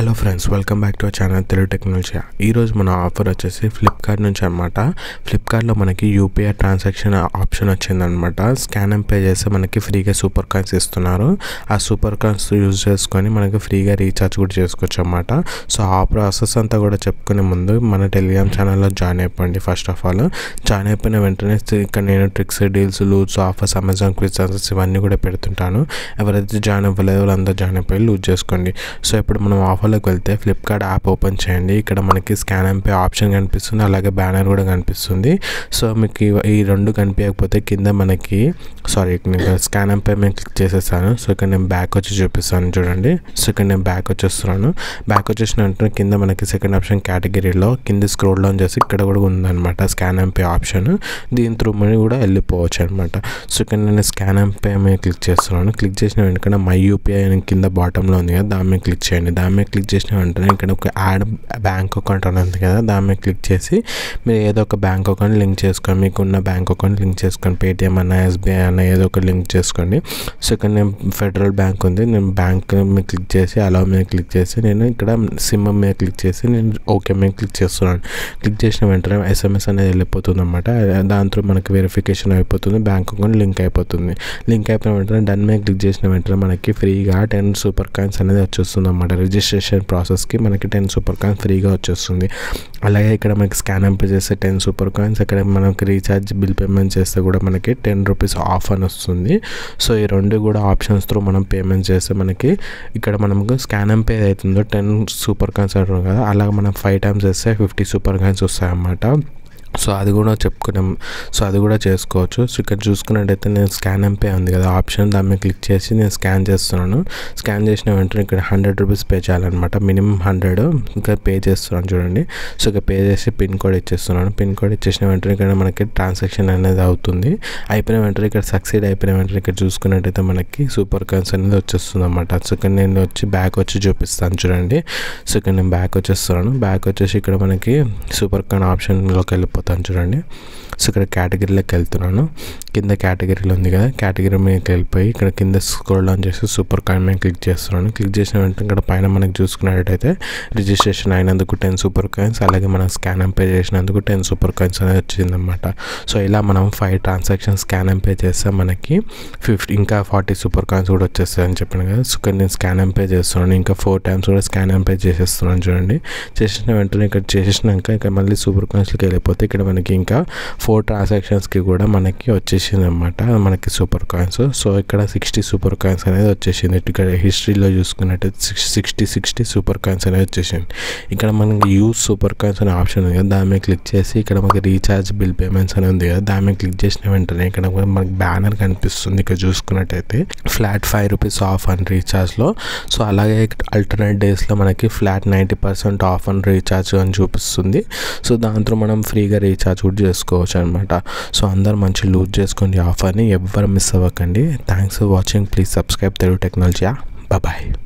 hello friends welcome back to our channel Telugu technology ఈరోజు మన offer వచ్చేసి ఫ్లిప్కార్ట్ నుంచి అనమాట ఫ్లిప్కార్ట్లో మనకి యూపీఐ ట్రాన్సాక్షన్ ఆప్షన్ వచ్చిందనమాట స్కాన్ అండ్ పే చేస్తే మనకి ఫ్రీగా సూపర్ కాయిన్స్ ఇస్తున్నారు ఆ సూపర్ కాయిన్స్ యూజ్ చేసుకొని మనకి ఫ్రీగా రీఛార్జ్ కూడా చేసుకోవచ్చు అనమాట సో ఆ ప్రాసెస్ అంతా కూడా చెప్పుకునే ముందు మన టెలిగ్రామ్ ఛానల్లో జాయిన్ అయిపోండి ఫస్ట్ ఆఫ్ ఆల్ జాయిన్ అయిపోయిన వెంటనే ఇక్కడ నేను tricks deals loose offers Amazon quiz offers ఇవన్నీ కూడా పెడుతుంటాను ఎవరైతే జాయిన్ అవ్వలేదో వాళ్ళందరూ జాయిన్ అయిపోయి లూజ్ చేసుకోండి సో ఇప్పుడు మనం ఆఫర్లోకి వెళ్తే ఫ్లిప్కార్ట్ యాప్ ఓపెన్ చేయండి ఇక్కడ మనకి స్కాన్ అండ్ పే ఆప్షన్ కనిపిస్తుంది అలాగే బ్యానర్ కూడా కనిపిస్తుంది సో మీకు ఇవ- ఈ రెండు కనిపించకపోతే కింద మనకి సారీ నేను స్కాన్ అండ్ పే నేను క్లిక్ చేసేసాను సో ఇక్కడ నేను బ్యాక్ వచ్చి చూపిస్తాను చూడండి సో ఇక్కడ నేను బ్యాక్ వచ్చేస్తున్నాను బ్యాక్ వచ్చేసిన వెంటనే కింద మనకి సెకండ్ ఆప్షన్ కేటగిరీలో కింద స్క్రోల్ డౌన్ చేసి ఇక్కడ కూడా ఉందన్నమాట స్కాన్ అండ్ పే ఆప్షన్ దీని త్రూ మనీ కూడా వెళ్ళిపోవచ్చు అనమాట సో ఇక్కడ నేను స్కాన్ అండ్ పే మీద క్లిక్ చేస్తున్నాను క్లిక్ చేసిన వెంటనే మై యూపీఐ అని కింద బాటంలో ఉంది కదా దాని మీద క్లిక్ చేయండి దాని మీద క్లిక్ చేసిన వెంటనే ఇక్కడ ఒక యాడ్ బ్యాంక్ అకౌంట్ అని ఉంది కదా దాని మీద క్లిక్ చేసి మీరు ఏదో ఒక బ్యాంక్ అకౌంట్ లింక్ చేసుకోండి మీకు ఉన్న బ్యాంక్ అకౌంట్ లింక్ చేసుకోండి పేటిఎం అన్న ఎస్బీఐ అన్న ఏదో ఒక లింక్ చేసుకోండి సో ఇక్కడ నేను ఫెడరల్ బ్యాంక్ ఉంది నేను బ్యాంక్ మీద క్లిక్ చేసి అలా మీద క్లిక్ చేసి నేను ఇక్కడ సిమ్ మీద క్లిక్ చేసి నేను ఓకే మీద క్లిక్ చేస్తున్నాను క్లిక్ చేసిన వెంటనే ఎస్ఎంఎస్ అనేది వెళ్ళిపోతుంది అనమాట దాంతో మనకి వెరిఫికేషన్ అయిపోతుంది బ్యాంక్ అకౌంట్ లింక్ అయిపోతుంది లింక్ అయిపోయిన వెంటనే డన్ మీద క్లిక్ చేసిన వెంటనే మనకి ఫ్రీగా టెన్ సూపర్ కాయిన్స్ అనేది వచ్చేస్తుంది అనమాట రిజిస్ట్రేషన్ ప్రాసెస్కి మనకి టెన్ సూపర్ కాయిన్స్ ఫ్రీగా వచ్చేస్తుంది అలాగే ఇక్కడ మనకి స్కాన్ అంపే చేస్తే టెన్ సూపర్ కాయిన్స్ ఇక్కడ మనకి రీఛార్జ్ బిల్ పేమెంట్ చేస్తే కూడా మనకి టెన్ రూపీస్ ఆఫ్ అని వస్తుంది సో ఈ రెండు కూడా ఆప్షన్స్ త్రూ మనం పేమెంట్ చేస్తే మనకి ఇక్కడ మనకు స్కాన్ అండ్ పే అవుతుందో టెన్ సూపర్ కాయిన్స్ అంటున్నాం కదా అలాగే మనం ఫైవ్ టైమ్స్ వేస్తే ఫిఫ్టీ సూపర్ కాయిన్స్ వస్తాయి అన్నమాట సో అది కూడా చెప్పుకున్నాం సో అది కూడా చేసుకోవచ్చు సో ఇక్కడ చూసుకున్నట్టయితే నేను స్కాన్ అండ్ పే ఉంది కదా ఆప్షన్ దాని మీద క్లిక్ చేసి నేను స్కాన్ చేస్తున్నాను స్కాన్ చేసిన వెంటనే ఇక్కడ హండ్రెడ్ రూపీస్ పే చేయాలన్నమాట మినిమం హండ్రెడ్ ఇంకా పే చేస్తున్నాను చూడండి సో ఇక్కడ పే చేసి పిన్ కోడ్ ఇచ్చేస్తున్నాను పిన్ కోడ్ ఇచ్చేసిన వెంటనే ఇక్కడ మనకి ట్రాన్సాక్షన్ అనేది అవుతుంది అయిపోయిన వెంటనే ఇక్కడ సక్సీడ్ అయిపోయిన వెంటనే ఇక్కడ చూసుకున్నట్టయితే మనకి సూపర్ కాయిన్స్ అనేది వచ్చేస్తుంది అనమాట సో ఇక్కడ నేను వచ్చి బ్యాక్ వచ్చి చూపిస్తాను చూడండి సో ఇక్కడ నేను బ్యాక్ వచ్చేస్తున్నాను బ్యాక్ వచ్చేసి ఇక్కడ మనకి సూపర్ కాయిన్ ఆప్షన్లోకి వెళ్ళిపోతాను చూడండి సో ఇక్కడ కేటగిరీలోకి వెళ్తున్నాను కింద కేటగిరీలో ఉంది కదా కేటగిరీ మీదకి వెళ్ళిపోయి ఇక్కడ కింద స్క్రోల్ డౌన్ చేసి సూపర్ కాయిన్ మీద క్లిక్ చేస్తున్నాను క్లిక్ చేసిన వెంటనే ఇక్కడ పైన మనకి చూసుకున్నట్టయితే రిజిస్ట్రేషన్ అయినందుకు టెన్ సూపర్ కాయిన్స్ అలాగే మనం స్కాన్ అండ్ పే చేసినందుకు టెన్ సూపర్ కాయిన్స్ అనేది వచ్చిందనమాట సో ఇలా మనం five transaction scan and pay చేస్తే మనకి ఫిఫ్టీ ఇంకా ఫార్టీ సూపర్ కాయిన్స్ కూడా వచ్చేస్తాయి అని చెప్పాను కదా సో ఇక్కడ నేను స్కాన్ అండ్ పే చేస్తున్నాను ఇంకా ఫోర్ టైమ్స్ కూడా స్కాన్ అండ్ పే చేసేస్తున్నాను చూడండి చేసిన వెంటనే ఇక్కడ చేసేసినాక ఇక్కడ మళ్ళీ సూపర్ కాయిన్స్కి వెళ్ళిపోతే ఇక్కడ మనకి ఇంకా ఫోర్ ట్రాన్సాక్షన్స్కి కూడా మనకి వచ్చేసింది అనమాట మనకి సూపర్ కాయిన్స్ సో ఇక్కడ సిక్స్టీ సూపర్ కాయిన్స్ అనేది వచ్చేసింది ఇక్కడ హిస్టరీలో చూసుకున్నట్టయితే సిక్స్టీ సిక్స్టీ సూపర్ కాయిన్స్ అనేది వచ్చేసింది ఇక్కడ మనకి యూజ్ సూపర్ కాయిన్స్ అనే ఆప్షన్ ఉంది కదా దాని మీద క్లిక్ చేసి ఇక్కడ మనకి రీఛార్జ్ బిల్ పేమెంట్స్ అని ఉంది కదా దాని మీద క్లిక్ చేసిన వెంటనే ఇక్కడ మనకి బ్యానర్ కనిపిస్తుంది ఇక్కడ చూసుకున్నట్టయితే flat five rupees off and రీఛార్జ్లో సో అలాగే అల్టర్నేట్ డేస్లో మనకి flat ninety percent off and recharge అని చూపిస్తుంది సో దాంతో మనం ఫ్రీగా రీఛార్జ్ కూడా చేసుకోవచ్చు అనమాట సో అందరు మంచి లూజ్ చేసుకోండి ఆఫర్ని ఎవ్వరు మిస్ అవ్వకండి thanks for watching please subscribe Telugu technology bye